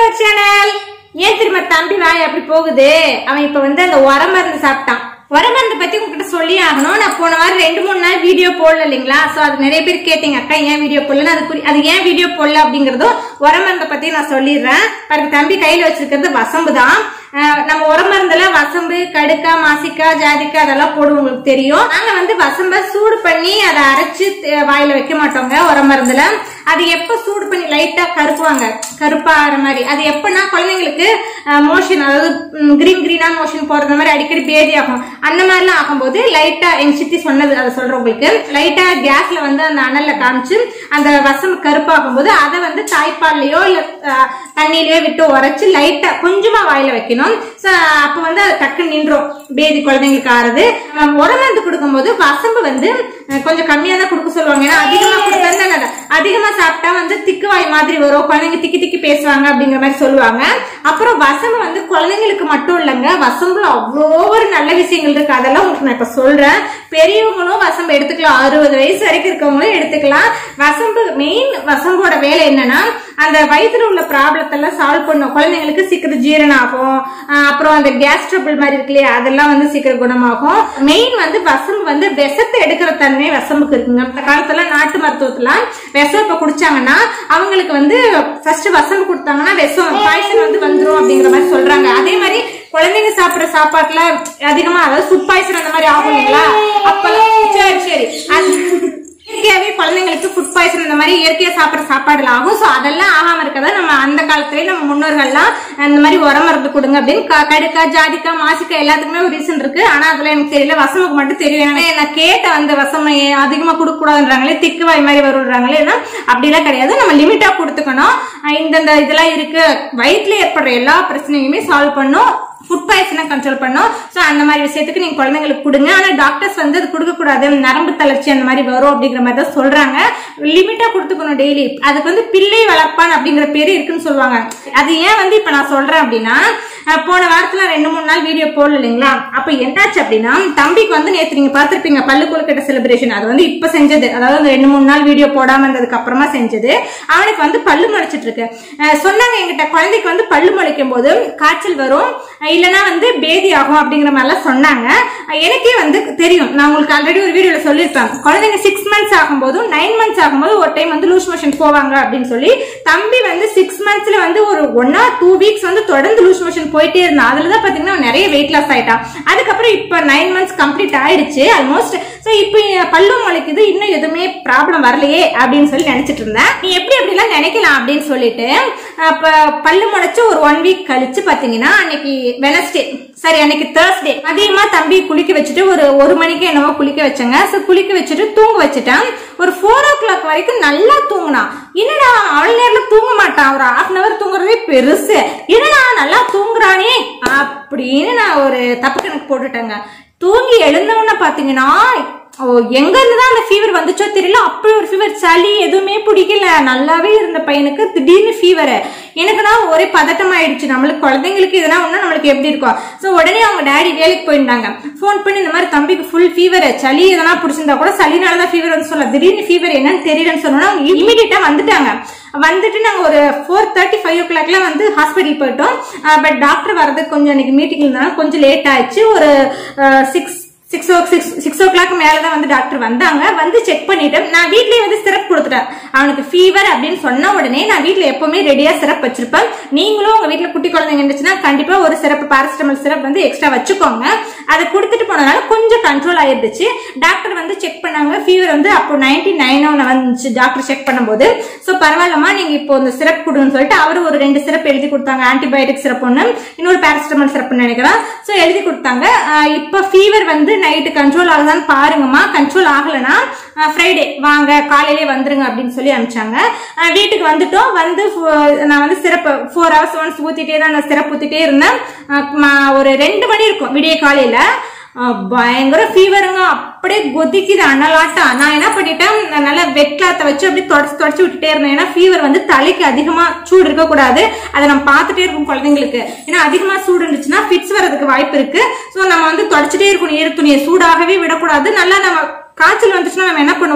our channel ஏன் திரும்ப தம்பி வாய் அப்படி போகுது அவன் இப்ப வந்து அந்த உர மருந்து சாப்பிட்டான் உர மருந்து பத்தி உங்ககிட்ட சொல்லி ஆகணும் நான் போன வாரம் ரெண்டு மூணு நாள் வீடியோ போடல இல்லைங்களா சோ அது நிறைய பேர் கேட்டீங்க அக்கா ஏன் வீடியோ போடல அது குறி- அது ஏன் வீடியோ போடல அப்படிங்கறதும் உர மருந்தை பத்தி நான் சொல்லிடுறேன் பாருங்க தம்பி கையில வச்சிருக்கிறது வசம்பு தான் அஹ் நம்ம உர மருந்துல வசம்பு கடுக்கா மாசிக்கா ஜாதிக்கா அதெல்லாம் போடுவோம் உங்களுக்கு தெரியும் நாங்க வந்து வசம்ப சூடு பண்ணி அதை அரைச்சு த- வாயில வைக்க மாட்டோங்க உர மருந்துல அது எப்ப சூடு பண்ணி லைட்டா கருப்புவாங்க கருப்பாகிற மாதிரி அது எப்பன்னா குழந்தைங்களுக்கு மோஷன் அதாவது கிரீன் கிரீனா மோஷன் போறது மாதிரி அடிக்கடி பேதி ஆகும் அந்த மாதிரிலாம் ஆகும்போது லைட்டா எங்க சித்தி சொன்னது அதை சொல்றேன் உங்களுக்கு லைட்டா கேஸ்ல வந்து அந்த அனல்ல காமிச்சு அந்த வசம் கருப்பாகும் போது அதை வந்து தாய்ப்பால்லையோ இல்ல அஹ், தண்ணியிலயோ விட்டு உரைச்சு லைட்டா கொஞ்சமா வாயில வைக்கணும் So, அப்ப வந்து அது டக்குன்னு நின்றோம் பேதி குழந்தைங்களுக்கு ஆறுது நம்ம உரமருந்து கொடுக்கும்போது வசம்பு வந்து அஹ், கொஞ்சம் கம்மியா தான் கொடுக்க சொல்லுவாங்க ஏன்னா அதிகமா கொடுத்தா அதிகமா சாப்பிட்டா வந்து திக்கு வாய் மாதிரி வரும் குழந்தைங்க திக்கி திக்கி பேசுவாங்க அப்படிங்கிற மாதிரி சொல்லுவாங்க அப்புறம் வசம்பு வந்து குழந்தைங்களுக்கு மட்டும் இல்லைங்க வசம்புல அவ்வளோ ஒரு நல்ல விஷயங்கள் இருக்கு அதெல்லாம் உங்களுக்கு நான் இப்ப சொல்றேன் பெரியவங்களும் வசம்பு எடுத்துக்கலாம் அறுபது வயசு வரைக்கும் இருக்கவங்களும் எடுத்துக்கலாம் வசம்பு மெயின் வசம்போட வேலை என்னன்னா அந்த வயிற்றுல உள்ள ப்ராப்ளத்தை எல்லாம் சால்வ் பண்ணும் குழந்தைங்களுக்கு சீக்கிரம் ஜீரணம் ஆகும் ஆஹ் அப்புறம் அந்த கேஸ் ட்ரபிள் மாதிரி இருக்கு இல்லையா அதெல்லாம் வந்து சீக்கிரம் குணமாகும் மெயின் வந்து வசம்பு வந்து விஷத்தை எடுக்கிற தன்மை வசம்புக்கு இருக்குங்க அந்த காலத்துல நாட்டு மருத்துவத்துல விஷம் இப்ப குடிச்சாங்கன்னா அவங்களுக்கு வந்து ஃபர்ஸ்ட் வசம்பு கொடுத்தாங்கன்னா விஷம் பாய்சன் வந்து வந்துரும் அப்படிங்கிற மாதிரி சொல்றாங்க அதே மாதிரி குழந்தைங்க சாப்பிடுற சாப்பாட்டுல அதிகமா அதாவது ஃபுட் பாய்சன் அந்த மாதிரி ஆகும் இல்லைங்களா அப்பெல்லாம் சரி சரி அது இயற்கையாவே குழந்தைங்களுக்கு ஃபுட் பாய்சன் இந்த மாதிரி இயற்கையா சாப்பிடுற சாப்பாடுல ஆகும் சோ அதெல்லாம் ஆகாம இருக்கதா நம்ம அந்த காலத்துலயே நம்ம முன்னோர்கள்லாம் இந்த மாதிரி உர மருந்து கொடுங்க அப்படின்னு க- கடுக்கா ஜாதிக்கா மாசிக்கா எல்லாத்துக்குமே ஒரு ரீசன் இருக்கு ஆனா அதுல எனக்கு தெரியல வசமுக்கு மட்டும் தெரியும் ஏன்னா நான் கேட்ட அந்த வசம் ஏன் அதிகமா கொடுக்க கூடாதுன்றாங்களே திக்கு வாய் மாதிரி வருன்றாங்களே ஏன்னா அப்படிலாம் கிடையாது நம்ம லிமிட்டா கொடுத்துக்கணும் அஹ் இந்தந்த இதெல்லாம் இருக்கு வயிற்றுல ஏற்படுற எல்லா பிரச்சனையுமே சால்வ் பண்ணும் ஃபுட் பாய்சனை கண்ட்ரோல் பண்ணும் ஸோ அந்த மாதிரி விஷயத்துக்கு நீங்க குழந்தைங்களுக்கு கொடுங்க ஆனா டாக்டர்ஸ் வந்து அது கொடுக்க கூடாது நரம்பு தளர்ச்சி அந்த மாதிரி வரும் அப்படிங்கிற மாதிரி தான் சொல்றாங்க லிமிட்டா கொடுத்துக்கணும் டெய்லி அதுக்கு வந்து பிள்ளை வளர்ப்பான் அப்படிங்கிற பேரு இருக்குன்னு சொல்லுவாங்க அது ஏன் வந்து இப்ப நான் சொல்றேன் அப்படின்னா அஹ் போன வாரத்துல ரெண்டு மூணு நாள் வீடியோ போடல இல்லைங்களா அப்ப என்னாச்சு அப்படின்னா தம்பிக்கு வந்து நேத்து நீங்க பார்த்திருப்பீங்க பல்லு கொழுக்கட்டை செலிப்ரேஷன் அது வந்து இப்ப செஞ்சது அதாவது அந்த ரெண்டு மூணு நாள் வீடியோ போடாம இருந்ததுக்கு அப்புறமா செஞ்சது அவனுக்கு வந்து பல்லு முளைச்சிட்டு இருக்கு அஹ் சொன்னாங்க எங்கிட்ட குழந்தைக்கு வந்து பல்லு முளைக்கும் போது காய்ச்சல் வரும் அஹ் இல்லைன்னா வந்து பேதி ஆகும் அப்படிங்கிற மாதிரிலாம் சொன்னாங்க அஹ் எனக்கே வந்து தெரியும் நான் உங்களுக்கு ஆல்ரெடி ஒரு வீடியோல சொல்லியிருப்பேன் குழந்தைங்க சிக்ஸ் மந்த்ஸ் ஆகும்போதும் நைன் மந்த்ஸ் ஆகும்போது ஒரு டைம் வந்து லூஸ் மோஷன் போவாங்க அப்படின்னு சொல்லி தம்பி வந்து சிக்ஸ் மந்த்ஸ்ல வந்து ஒரு ஒன் ஆர் டூ வீக்ஸ் வந்து தொடர்ந்து லூஸ் மோஷன் போயிட்டே இருந்தான் அதுல தான் பாத்தீங்கன்னா அவன் நிறைய வெயிட் லாஸ் ஆயிட்டான் அதுக்கப்புறம் இப்ப நைன் மந்த்ஸ் கம்ப்ளீட் ஆயிடுச்சு ஆல்மோஸ்ட் சோ இப்போ பல்லு முளைக்குது இன்னும் எதுவுமே ப்ராப்ளம் வரலையே அப்படின்னு சொல்லி நினைச்சிட்டு இருந்தேன் நீ எப்படி அப்படிலாம் நினைக்கலாம் அப்படின்னு சொல்லிட்டு அப்ப பல்லு முளைச்சு ஒரு ஒன் வீக் கழிச்சு பாத்தீங்கன்னா அன்னைக்கு வெனஸ்டே சரி அன்னைக்கு தேர்ஸ்டே அதிகமா தம்பி குளிக்க வச்சுட்டு ஒரு ஒரு மணிக்கு என்னவோ குளிக்க வச்சேங்க சோ குளிக்க வச்சுட்டு தூங்க வச்சுட்டேன் ஒரு ஃபோர் ஓ கிளாக் வரைக்கும் நல்லா தூங்கினான் என்னடா அவ்வளவு நேரம் தூங்க மாட்டான் ஒரு ஹாஃப் அன் அவர் தூங்குறதே பெருசு என்னடா நல்லா தூங்குறானே அப்படின்னு நான் ஒரு தப்பு கணக்கு போட்டுட்டேங்க தூங்கி எழுந்தவொன்னே பாத்தீங்கன்னா ஓ எங்க இருந்து தான் அந்த ஃபீவர் வந்துச்சோ தெரியல அப்படி ஒரு ஃபீவர் சளி எதுவுமே பிடிக்கல நல்லாவே இருந்த பையனுக்கு திடீர்னு ஃபீவர் எனக்கு தான் ஒரே பதட்டம் ஆயிடுச்சு நம்மளுக்கு குழந்தைங்களுக்கு இதெல்லாம் ஒண்ணு நம்மளுக்கு எப்படி இருக்கும் ஸோ உடனே அவங்க டேடி வேலைக்கு போயிருந்தாங்க ஃபோன் பண்ணி இந்த மாதிரி தம்பிக்கு ஃபுல் ஃபீவர் சளி எதனா பிடிச்சிருந்தா கூட சளினால தான் ஃபீவர் வந்து சொல்ல திடீர்னு ஃபீவர் என்னன்னு தெரியலன்னு சொன்னோன்னா அவங்க இமீடியட்டா வந்துட்டாங்க வந்துட்டு நாங்க ஒரு ஃபோர் தேர்ட்டி ஃபைவ் ஓ கிளாக்ல வந்து ஹாஸ்பிட்டல் போயிட்டோம் பட் டாக்டர் வர்றதுக்கு கொஞ்சம் எனக்கு மீட்டிங் இருந்தாலும் கொஞ்சம் லேட் ஆயிடுச்சு ஒரு six six o six six o'clock மேல தான் வந்து டாக்டர் வந்தாங்க வந்து செக் பண்ணிட்டு நான் வீட்லயே வந்து சிரப் கொடுத்துட்டேன் அவனுக்கு ஃபீவர் அப்படின்னு சொன்ன உடனே நான் வீட்ல எப்பவுமே ரெடியா சிரப் வச்சிருப்பேன் நீங்களும் உங்க வீட்ல குட்டி குழந்தைங்க இருந்துச்சுன்னா கண்டிப்பா ஒரு சிரப் பாராசிட்டமல் சிரப் வந்து எக்ஸ்ட்ரா வச்சுக்கோங்க அதை கொடுத்துட்டு போனனால கொஞ்சம் கண்ட்ரோல் ஆயிருந்துச்சு டாக்டர் வந்து செக் பண்ணாங்க ஃபீவர் வந்து அப்போ நைன்டி நைன் வந்துச்சு டாக்டர் செக் பண்ணும்போது ஸோ பரவாயில்லம்மா நீங்க இப்போ இந்த சிரப் கொடுன்னு சொல்லிட்டு அவரு ஒரு ரெண்டு சிரப் எழுதி கொடுத்தாங்க ஆன்டிபயோட்டிக் சிரப் ஒன்று இன்னொரு பாராசிட்டமல் சிரப் நினைக்கிறேன் ஸோ எழுதி கொடுத்தாங்க ஆஹ் இப்போ ஃபீவர் வந்து நைட்டு கண்ட்ரோல் ஆகுதான்னு பாருங்கம்மா கண்ட்ரோல் ஆகலைன்னா ஃப்ரைடே வாங்க காலையிலே வந்துருங்க அப்படின்னு சொல்லி அனுப்பிச்சாங்க ஆஹ் வீட்டுக்கு வந்துட்டோம் வந்து ஃபோ- நான் வந்து சிறப்பு ஃபோர் ஹவர்ஸ் ஒன்ஸ் ஊத்திட்டே தான் நான் சிறப்பு ஊத்திட்டே இருந்தேன் ஆஹ் ம- ஒரு ரெண்டு மணி இருக்கும் விடிய காலையில ஆஹ் பயங்கர ஃபீவருங்க அப்படியே கொதிக்குது அனலாட்டம் நான் என்ன பண்ணிட்டேன் நான் நல்லா வெட் கிளாத்தை வச்சு அப்படியே தொடச்சு தொடச்சு விட்டுட்டே இருந்தேன் ஏன்னா ஃபீவர் வந்து தலைக்கு அதிகமா சூடு இருக்கக்கூடாது அதை நம்ம பார்த்துட்டே இருக்கும் குழந்தைங்களுக்கு ஏன்னா அதிகமா சூடு இருந்துச்சுன்னா ஃபிட்ஸ் வர்றதுக்கு வாய்ப்பு இருக்கு ஸோ நம்ம வந்து தொடச்சிட்டே இருக்கணும் ஈர துணியை சூடாகவே விடக்கூடாது நல்லா நம்ம காய்ச்சல் வந்துச்சுன்னா நம்ம என்ன பண்ணுவோம்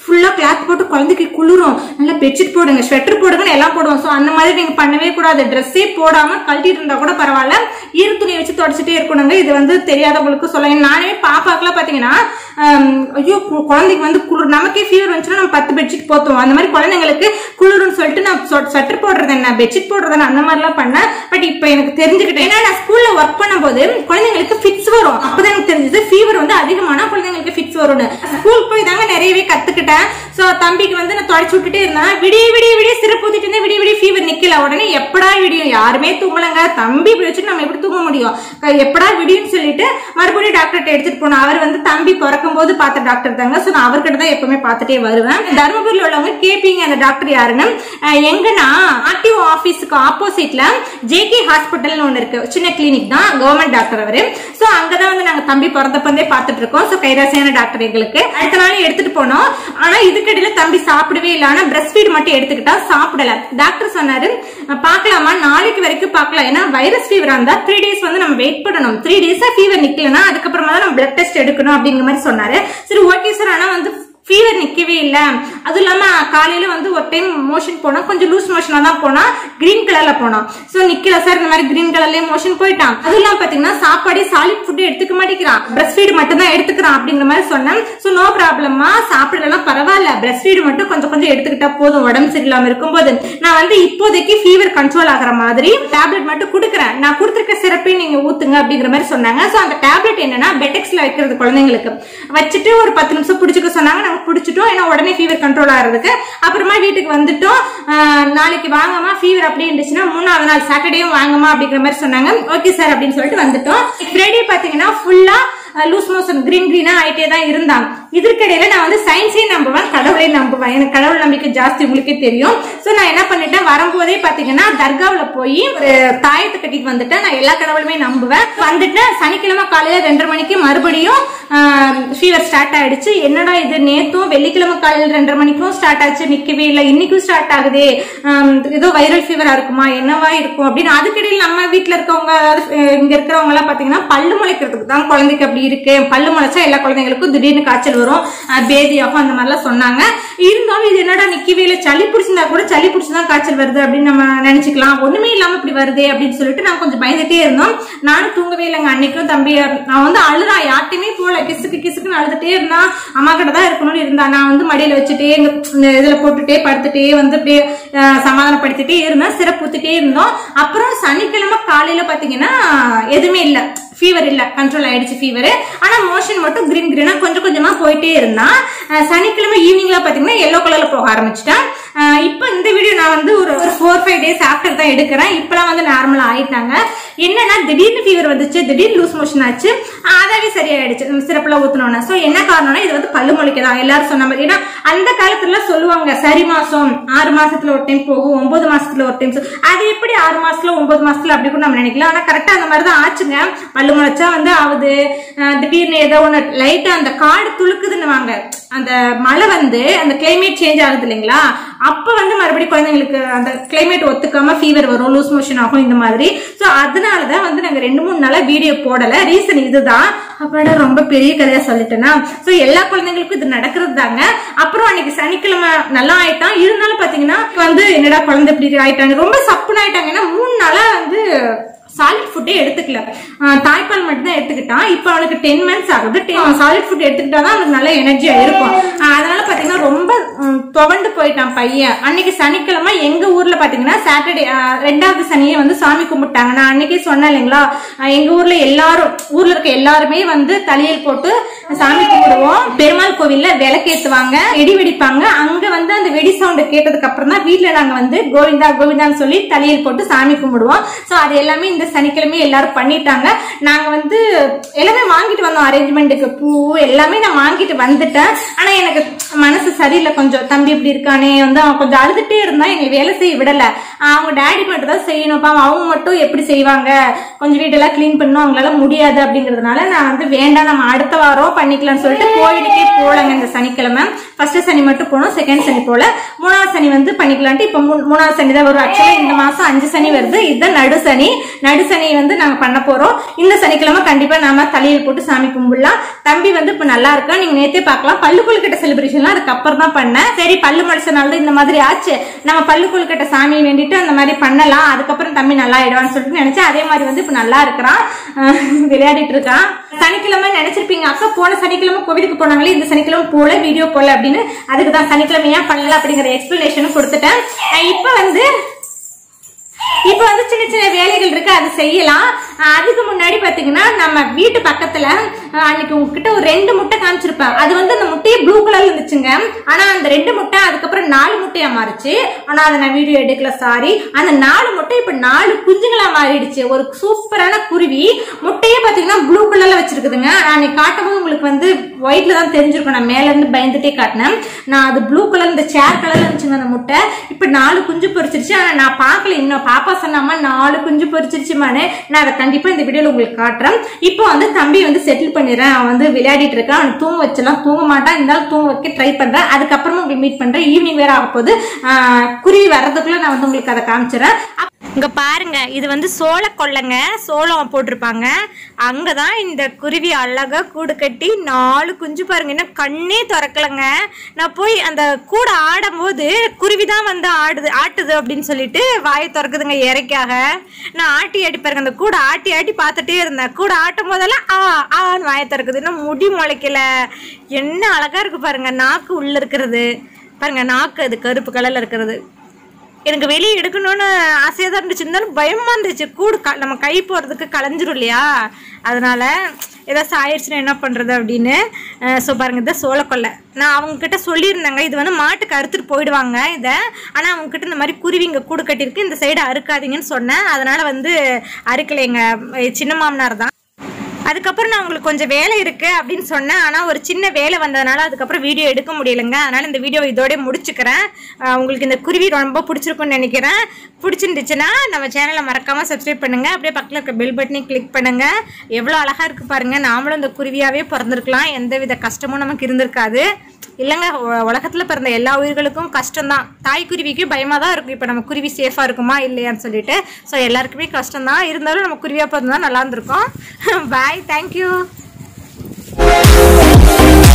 ஃபுல்லா கிளாத் போட்டு குழந்தைக்கு குளிரும் நல்லா பெட்ஷீட் போடுங்க ஸ்வெட்டர் போடுங்கன்னு எல்லாம் போடுவோம் சோ அந்த மாதிரி நீங்க பண்ணவே கூடாது ட்ரெஸ்ஸே போடாம கழட்டிட்டு இருந்தா கூட பரவாயில்ல ஈர துணியை வச்சு தொடச்சிட்டே இருக்கணுங்க இது வந்து தெரியாதவங்களுக்கு சொல்ல நானே பாப்பாக்கெல்லாம் பாத்தீங்கன்னா ஆம், ஐயோ கு- குழந்தைக்கு வந்து குளிர் நமக்கே ஃபீவர் வந்துச்சுன்னா நம்ம பத்து பெட்ஷீட் போத்துவோம் அந்த மாதிரி குழந்தைங்களுக்கு குளிரும்னு சொல்லிட்டு நான் ஸ்வெட்டர் போடுறது என்ன பெட்ஷீட் போடுறது என்ன அந்த மாதிரிலாம் பண்ணேன் பட் இப்போ எனக்கு தெரிஞ்சுக்கிட்டேன் ஏன்னா நான் ஸ்கூல்ல ஒர்க் பண்ணும்போது குழந்தைங்களுக்கு ஃபிட்ஸ் வரும் அப்பதான் எனக்கு தெரிஞ்சது ஃபீவர் வந்து அதிகமான குழந்தைங்களுக்கு ஃபிட்ஸ் வரும்னு ஸ்கூல் போய் தாங்க நிறையவே கத்துக்கிட்டேன் சோ தம்பிக்கு வந்து நான் தொடச்சு விட்டுட்டே இருந்தேன் விடிய விடிய விடிய சிறப்பு ஊத்திட்டு இருந்தேன் விடிய விடிய ஃபீவர் நிக்கல உடனே எப்படா விடியும் யாருமே தூங்கலங்க தம்பி இப்படி வச்சுட்டு நம்ம எப்படி தூங்க முடியும் க- எப்படா விடியும்னு சொல்லிட்டு மறுபடியும் டாக்டர்கிட்ட எடுத்துட்டு போனோம் அவர் வந்து தம்பி பிறக்கும் போது பார்த்த டாக்டர் தாங்க சோ நான் அவர்கிட்ட தான் எப்பவுமே பார்த்துட்டே வருவேன் தருமபுரியில் உள்ளவங்க கேப்பீங்க அந்த டாக்டர் யாருன்னு அஹ் எங்கன்னா ஆர்டிஓ ஆபீஸுக்கு ஆப்போசிட்ல ஜேகே ஹாஸ்பிட்டல்னு ஒன்று இருக்கு சின்ன கிளினிக் தான் கவர்மெண்ட் டாக்டர் அவரு சோ அங்கதான் வந்து நாங்க தம்பி பிறந்தப்பந்தே பார்த்துட்டு இருக்கோம் சோ கைராசியான டாக்டர் எங்களுக்கு அடுத்த நாள் எடுத்துட்டு போனோம் ஆனா இதுக்கிடையில தம்பி சாப்பிடவே இல்லை ஆனா பிரஸ்ட் ஃபீட் மட்டும் எடுத்துக்கிட்டா சாப்பிடல டாக்டர் சொன்னாரு "அஹ் பார்க்கலாமா நாளைக்கு வரைக்கும் பார்க்கலாம் ஏன்னா வைரஸ் ஃபீவர் இருந்தா த்ரீ டேஸ் வந்து நம்ம வெயிட் பண்ணணும் த்ரீ டேஸா ஃபீவர் நிக்கலன்னா அதுக்கப்புறமா தான் நம்ம பிளட் டெஸ்ட் எடுக்கணும் அப்படிங்கிற மாதிரி சொன்னாரு சரி ஓகே சார் ஆனா வந்து ஃபீவர் நிக்கவே இல்ல அதுவும் இல்லாம காலையில வந்து ஒரு டைம் மோஷன் போனா கொஞ்சம் லூஸ் மோஷனா தான் போனா கிரீன் கலர்ல போனோம் சோ நிக்கல சார் இந்த மாதிரி கிரீன் கலர்லயே மோஷன் போயிட்டான் அதுவும் இல்லாம பாத்தீங்கன்னா சாப்பாடே சாலிட் ஃபுட் எடுத்துக்க மாட்டேங்கிறான் பிரஸ்ட் ஃபீட் மட்டும் தான் எடுத்துக்கிறான் அப்படிங்கிற மாதிரி சொன்னேன் சோ நோ ப்ராப்ளமா சாப்பிடலாம் பரவாயில்ல பிரஸ்ட் ஃபீட் மட்டும் கொஞ்சம் கொஞ்சம் எடுத்துக்கிட்டா போதும் உடம்பு சரியில்லாம இருக்கும்போது நான் வந்து இப்போதைக்கு ஃபீவர் கண்ட்ரோல் ஆகுற மாதிரி டேப்லெட் மட்டும் கொடுக்குறேன் நான் கொடுத்துருக்க சிறப்பையும் நீங்க ஊத்துங்க அப்படிங்கிற மாதிரி சொன்னாங்க சோ அந்த டேப்லெட் என்னன்னா பெட்டெக்ஸ்ல வைக்கிறது குழந்தைங்களுக்கு வச்சுட்டு ஒரு பத்து நிமிஷம் பிடிச்சிக்க சொன்னாங்க நாங்க பிடிச்சிட்டோம் ஏன்னா உடனே ஃபீவர் கண்ட்ரோல் ஆகிறதுக்கு அப்புறமா வீட்டுக்கு வந்துட்டோம் ஆஹ் நாளைக்கு வாங்கம்மா ஃபீவர் அப்படி இருந்துச்சுன்னா மூணாவது நாள் சாட்டர்டேயும் வாங்கம்மா அப்படிங்கிற மாதிரி சொன்னாங்க ஓகே சார் அப்படின்னு சொல்லிட்டு வந்துட்டோம் ஃப்ரைடே பாத்தீங்கன்னா ஃபுல்லா லூஸ் மோஷன் கிரீன் கிரீனா ஆயிட்டே தான் இருந்தாங்க இதற்கிடையில நான் வந்து சயின்ஸையும் நம்புவேன் கடவுளையும் நம்புவேன் எனக்கு கடவுள் நம்பிக்கை ஜாஸ்தி உங்களுக்கே தெரியும் சோ நான் என்ன பண்ணிட்டேன் வரும்போதே பாத்தீங்கன்னா தர்காவுல போய் ஒரு தாயத்தை கட்டிட்டு வந்துட்டேன் நான் எல்லா கடவுளுமே நம்புவேன் வந்துட்டு சனிக்கிழமை காலையில ரெண்டரை மணிக்கு மறுபடியும் ஃபீவர் ஸ்டார்ட் ஆயிடுச்சு என்னடா இது நேத்தும் வெள்ளிக்கிழமை காலையில ரெண்டரை மணிக்கும் ஸ்டார்ட் ஆச்சு நிக்கவே இல்லை இன்னைக்கும் ஸ்டார்ட் ஆகுதே ஆம், ஏதோ வைரல் ஃபீவரா இருக்குமா என்னவா இருக்கும் அப்படின்னு அதுக்கிடையில் நம்ம வீட்ல இருக்கவங்க அதாவது, அஹ், இங்க இருக்கிறவங்க எல்லாம் பாத்தீங்கன்னா பல்லு முளைக்கிறதுக்கு தான் குழந்தைக்கு அப்படி இருக்கு பல்லு முளைச்சா எல்லா குழந்தைங்களுக்கும் திடீர்னு காய்ச்சல் வரும் அஹ், பேதியாகும் அந்த மாதிரிலாம் சொன்னாங்க இருந்தாலும் இது என்னடா நிக்கவே இல்லை சளி பிடிச்சிருந்தா கூட சளி பிடிச்சுதான் காய்ச்சல் வருது அப்படின்னு நம்ம நினைச்சுக்கலாம் ஒண்ணுமே இல்லாம இப்படி வருதே அப்படின்னு சொல்லிட்டு நான் கொஞ்சம் பயந்துட்டே இருந்தோம் நானும் தூங்கவே இல்லைங்க அன்னைக்கும் தம்பி நான் வந்து அழுதா யார்ட்டையுமே போல கிசுக்கு கிசுக்குன்னு அழுதுட்டே இருந்தா அம்மா கிட்ட தான் இருக்கணும்னு இருந்தா நான் வந்து மடியில வச்சுட்டே இங்க இந்த இதுல போட்டுட்டே படுத்துட்டே வந்து அப்படியே அஹ், சமாதானப்படுத்திட்டே இருந்தேன் சிறப்பு ஊத்திட்டே இருந்தோம் அப்புறம் சனிக்கிழமை காலையில பாத்தீங்கன்னா எதுவுமே இல்ல ஃபீவர் இல்ல கண்ட்ரோல் ஆயிடுச்சு ஃபீவர் ஆனா மோஷன் மட்டும் கிரீன் கிரீனா கொஞ்சம் கொஞ்சமா போயிட்டே இருந்தா அஹ், சனிக்கிழமை ஈவினிங்ல பாத்தீங்கன்னா எல்லோ கலர்ல போக ஆரம்பிச்சிட்டேன் அஹ், இப்போ இந்த வீடியோ நான் வந்து ஒரு ஒரு ஃபோர் ஃபைவ் டேஸ் ஆஃப்டர் தான் எடுக்கிறேன் இப்பெல்லாம் வந்து நார்மலா ஆயிட்டாங்க என்னன்னா திடீர்னு ஃபீவர் வந்துச்சு திடீர்னு லூஸ் மோஷன் ஆச்சு அஹ், அதாவே சரியாயிடுச்சு சிறப்புல ஊத்துனோன்னா சோ என்ன காரணம்னா இது வந்து பல்லு முளைக்க தான் எல்லாரும் சொன்ன மாதிரி ஏன்னா அந்த காலத்துல சொல்லுவாங்க சரி மாசம் ஆறு மாசத்துல ஒரு டைம் போகும் ஒன்பது மாசத்துல ஒரு டைம் அது எப்படி ஆறு மாசத்துல ஒன்பது மாசத்துல அப்படி கூட நம்ம நினைக்கலாம் ஆனா கரெக்டா அந்த மாதிரி தான் ஆச்சுங்க பல்லு முளைச்சா வந்து ஆகுது அஹ் திடீர்னு ஏதோ ஒண்ணு லைட்டா அந்த காடு துளுக்குதுன்னு வாங்க அந்த மழை வந்து அந்த கிளைமேட் சேஞ்ச் ஆகுது இல்லைங்களா அப்ப வந்து மறுபடியும் குழந்தைங்களுக்கு அந்த கிளைமேட் ஒத்துக்காம ஃபீவர் வரும் லூஸ் மோஷன் ஆகும் இந்த மாதிரி சோ அதனாலதான் வந்து நாங்க ரெண்டு மூணு நாளா வீடியோ போடல ரீசன் இதுதான் அப்பாடா ரொம்ப பெரிய கதையா சொல்லிட்டேன்னா சோ எல்லா குழந்தைங்களுக்கும் இது நடக்கிறது தாங்க அப்புறம் அன்னைக்கு சனிக்கிழமை நல்லா ஆயிட்டான் இருந்தாலும் பாத்தீங்கன்னா வந்து என்னடா குழந்தை இப்படி ஆயிட்டாங்க ரொம்ப சப்புன்னு ஆயிட்டாங்க ஏன்னா மூணு நாளா வந்து சாலிட் ஃபுட்டே எடுத்துக்கல ஆஹ் தாய்ப்பால் மட்டும் தான் எடுத்துக்கிட்டான் இப்போ அவனுக்கு டென் மந்த்ஸ் ஆகுது சாலிட் ஃபுட் எடுத்துக்கிட்டா தான் அவனுக்கு நல்ல எனர்ஜியா இருக்கும் ஆஹ் அதனால பாத்தீங்கன்னா ரொம்ப ம், துவண்டு போயிட்டான் பையன் அன்னைக்கு சனிக்கிழமை எங்க ஊர்ல பாத்தீங்கன்னா சாட்டர்டே ரெண்டாவது சனியை வந்து சாமி கும்பிட்டாங்க நான் அன்னைக்கே சொன்னேன் இல்லைங்களா ஆஹ் எங்க ஊர்ல எல்லாரும் ஊர்ல இருக்க எல்லாருமே வந்து தலையில் போட்டு சாமி கும்பிடுவோம் பெருமாள் கோவில்ல விளக்கேத்துவாங்க வெடி வெடிப்பாங்க அங்க வந்து அந்த வெடி சவுண்ட் கேட்டதுக்கு அப்புறம் தான் வீட்டுல நாங்க வந்து கோவிந்தா கோவிந்தான்னு சொல்லி தலையில் போட்டு சாமி கும்பிடுவோம் சோ அது எல்லாமே இந்த சனிக்கிழமை எல்லாரும் பண்ணிட்டாங்க நாங்க வந்து எல்லாமே வாங்கிட்டு வந்தோம் அரேஞ்ச்மெண்ட்டுக்கு பூ எல்லாமே நான் வாங்கிட்டு வந்துட்டேன் ஆனா எனக்கு மனசு சரியில்லை கொஞ்சம் தம்பி இப்படி இருக்கானே வந்து அவன் கொஞ்சம் அழுதுட்டே இருந்தா எங்களை வேலை செய்ய விடல அவங்க டேடி மட்டும் தான் செய்யணும் பாவம் அவங்க மட்டும் எப்படி செய்வாங்க கொஞ்சம் வீடெல்லாம் க்ளீன் பண்ணணும் அவங்களால முடியாது அப்படிங்கறதுனால நான் வந்து வேண்டாம் நம்ம அடுத்த வாரம் பண்ணிக்கலாம்னு சொல்லிட்டு கோயிலுக்கே போலங்க இந்த சனிக்கிழமை ஃபர்ஸ்ட் சனி மட்டும் போனோம் செகண்ட் சனி போல மூணாவது சனி வந்து பண்ணிக்கலான்ட்டு இப்ப மூ- மூணாவது சனி தான் வரும் ஆக்சுவலா இந்த மாசம் அஞ்சு சனி வருது இதுதான் நடு சனி நடு சனி வந்து நாங்க பண்ண போறோம் இந்த சனிக்கிழமை கண்டிப்பா நாம தலையில் போட்டு சாமி கும்பிடலாம் தம்பி வந்து இப்ப நல்லா இருக்கா நீங்க நேத்தே பார்க்கலாம் பல்லு கொழுக்கட்டை செலிப்ரேஷன்லாம் அதுக்கப்புறம் தான் பண்ணேன் சரி பல்லு முளைச்சனால தான் இந்த மாதிரி ஆச்சு நம்ம பல்லு கொழுக்கட்டை சாமியை வேண்டிட்டு அந்த மாதிரி பண்ணலாம் அதுக்கப்புறம் தம்பி நல்லா ஆயிடுவான்னு சொல்லிட்டு நினைச்சேன் அதே மாதிரி வந்து இப்ப நல்லா இருக்கிறான் அஹ் விளையாடிட்டு இருக்கான் சனிக்கிழமை நினைச்சிருப்பீங்க அக்கா போன சனிக்கிழமை கோவிலுக்கு போனாங்களே இந்த சனிக்கிழமை போல வீடியோ போல அப்படின்னு அதுக்கு தான் சனிக்கிழமை ஏன் பண்ணல அப்படிங்கிற எக்ஸ்பிளனேஷனும் கொடுத்துட்டேன் அஹ் இப்ப வந்து இப்ப வந்து சின்ன சின்ன வேலைகள் இருக்கு அது செய்யலாம் அஹ் அதுக்கு முன்னாடி பாத்தீங்கன்னா நம்ம வீட்டு பக்கத்துல அஹ் அன்னைக்கு உங்ககிட்ட ஒரு ரெண்டு முட்டை காமிச்சிருப்பேன் அது வந்து அந்த முட்டையே ப்ளூ கலர்ல இருந்துச்சுங்க ஆனா அந்த ரெண்டு முட்டை அதுக்கப்புறம் நாலு முட்டையா மாறுச்சு ஆனா அதை நான் வீடியோ எடுக்கல சாரி அந்த நாலு முட்டை இப்ப நாலு குஞ்சுங்களா மாறிடுச்சு ஒரு சூப்பரான குருவி முட்டையே பாத்தீங்கன்னா ப்ளூ கலர்ல வச்சிருக்குதுங்க நான் அன்னைக்கு காட்டும்போது உங்களுக்கு வந்து ஒயிட்ல தான் தெரிஞ்சிருக்கும் நான் மேல இருந்து பயந்துட்டே காட்டினேன் நான் அது ப்ளூ கலர் இந்த சேர் கலர்ல இருந்துச்சுங்க அந்த முட்டை இப்ப நாலு குஞ்சு பொரிச்சிருச்சு ஆனா நான் பார்க்கல இன்னும் பாப்பா சொன்னாமா நாலு குஞ்சு பொரிச்சிருச்சுமானு நான் அதை கண்டிப்பா இந்த வீடியோல உங்களுக்கு காட்டுறேன் இப்போ வந்து தம்பி வந்து செட்டில் பண்ணிடுறேன் அவன் வந்து விளையாடிட்டு இருக்கான் அவன் தூங்க வச்சலாம் தூங்க மாட்டான் இருந்தாலும் தூங்க வைக்க ட்ரை பண்றேன் அதுக்கப்புறமா உங்களுக்கு மீட் பண்றேன் ஈவினிங் வேற ஆக போகுது ஆஹ் குருவி வர்றதுக்குள்ள நான் வந்து உங்களுக்கு அதை காமிச்சிடறேன் இங்க பாருங்க இது வந்து சோள கொள்ளைங்க சோளம் போட்டிருப்பாங்க அங்கதான் இந்த குருவி அழகா கூடு கட்டி நாலு குஞ்சு பாருங்க இன்னும் கண்ணே திறக்கலங்க நான் போய் அந்த கூடை ஆடும்போது குருவி தான் வந்து ஆடுது ஆட்டுது அப்படின்னு சொல்லிட்டு வாயை திறக்குதுங்க இறைக்காக நான் ஆட்டி ஆட்டி பாருங்க அந்த கூடை ஆட்டி ஆட்டி பார்த்துட்டே இருந்தேன் கூடை ஆட்டும் போதெல்லாம் ஆ ஆன்னு வாயை திறக்குது இன்னும் முடி முளைக்கல என்ன அழகா இருக்கு பாருங்க நாக்கு உள்ள இருக்கிறது பாருங்க நாக்கு அது கருப்பு கலர்ல இருக்கிறது எனக்கு வெளியே எடுக்கணும்னு ஆசையாக தான் இருந்துச்சு இருந்தாலும் பயமாக இருந்துச்சு கூடு க நம்ம கை போகிறதுக்கு களைஞ்சிரும் இல்லையா அதனால ஏதாச்சும் ஆயிடுச்சுன்னா என்ன பண்ணுறது அப்படின்னு ஸோ பாருங்க இதை சோளக்கொல்லை நான் அவங்கக்கிட்ட சொல்லியிருந்தேங்க இது வந்து மாட்டுக்கு அறுத்துட்டு போயிடுவாங்க இதை ஆனால் அவங்கக்கிட்ட இந்த மாதிரி குருவிங்க கூடு கட்டியிருக்கு இந்த சைடு அறுக்காதீங்கன்னு சொன்னேன் அதனால வந்து அறுக்கலைங்க சின்ன மாமனார் தான் அதுக்கப்புறம் நான் உங்களுக்கு கொஞ்சம் வேலை இருக்கு அப்படின்னு சொன்னேன் ஆனால் ஒரு சின்ன வேலை வந்ததுனால அதுக்கப்புறம் வீடியோ எடுக்க முடியலைங்க அதனால இந்த வீடியோ இதோட முடிச்சுக்கிறேன் அஹ் உங்களுக்கு இந்த குருவி ரொம்ப பிடிச்சிருக்கும்னு நினைக்கிறேன் பிடிச்சிருந்துச்சுன்னா நம்ம சேனலை மறக்காம சப்ஸ்கிரைப் பண்ணுங்க அப்படியே பக்கத்தில் இருக்க பெல் பட்டனையும் கிளிக் பண்ணுங்க எவ்வளோ அழகா இருக்கு பாருங்க நாமளும் இந்த குருவியாவே பிறந்திருக்கலாம் எந்தவித கஷ்டமும் நமக்கு இருந்திருக்காது இல்லைங்க உ- உலகத்துல பிறந்த எல்லா உயிர்களுக்கும் கஷ்டம்தான் தாய் குருவிக்கு பயமா தான் இருக்கும் இப்போ நம்ம குருவி சேஃபா இருக்குமா இல்லையான்னு சொல்லிட்டு ஸோ எல்லாருக்குமே கஷ்டம் தான் இருந்தாலும் நம்ம குருவியா பிறந்தா நல்லா இருந்திருக்கும் பாய் தேங்க்யூ